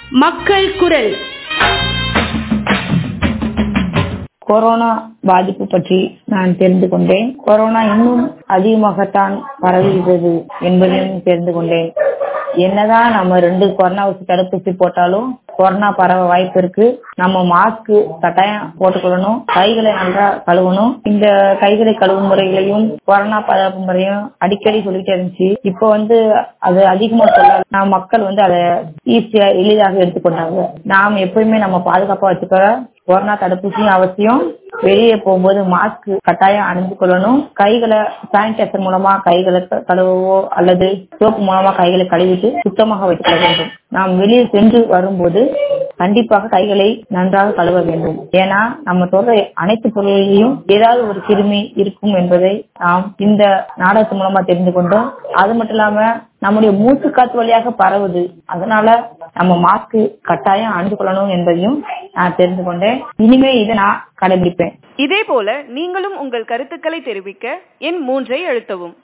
மக்கள் குரல் கொரோனா பாதிப்பு பற்றி நான் தெரிந்து கொண்டேன் கொரோனா இன்னும் அதிகமாகத்தான் பரவுகிறது என்பதையும் தெரிந்து கொண்டேன் என்னதான் நம்ம ரெண்டு கொரோனா ஊசி தடுப்பூசி போட்டாலும் கொரோனா பரவ வாய்ப்பு இருக்கு நம்ம மாஸ்க் கட்டாயம் போட்டுக்கொள்ளணும் கைகளை நல்லா கழுவணும் இந்த கைகளை கழுவும் முறைகளையும் கொரோனா பரப்பு முறையும் அடிக்கடி சொல்லிட்டே இருந்துச்சு இப்போ வந்து அது அதிகமா சொல்ல நான் மக்கள் வந்து அதை ஈஸியா எளிதாக எடுத்துக்கொண்டாங்க நாம் எப்பயுமே நம்ம பாதுகாப்பா வச்சுக்க கொரோனா தடுப்பூசியும் அவசியம் வெளியே போகும்போது மாஸ்க் கட்டாயம் அணிந்து கொள்ளணும் கைகளை சானிடைசர் மூலமா கைகளை கழுவவோ அல்லது சோப்பு மூலமா கைகளை கழுவிட்டு சுத்தமாக வைத்துக் கொள்ள வேண்டும் நாம் வெளியே சென்று வரும்போது கண்டிப்பாக கைகளை நன்றாக கழுவ வேண்டும் ஏன்னா நம்ம சொல்ற அனைத்து பொருள்களையும் ஏதாவது ஒரு கிருமி இருக்கும் என்பதை நாம் இந்த நாடகத்து மூலமா தெரிந்து கொண்டோம் அது மட்டும் இல்லாம நம்முடைய மூச்சு காத்து வழியாக பரவுது அதனால நம்ம மாஸ்க் கட்டாயம் அணிந்து கொள்ளணும் என்பதையும் நான் தெரிந்து கொண்டேன் இனிமே இதை நான் கடைபிடிப்பேன் இதே போல நீங்களும் உங்கள் கருத்துக்களை தெரிவிக்க எண் மூன்றை அழுத்தவும்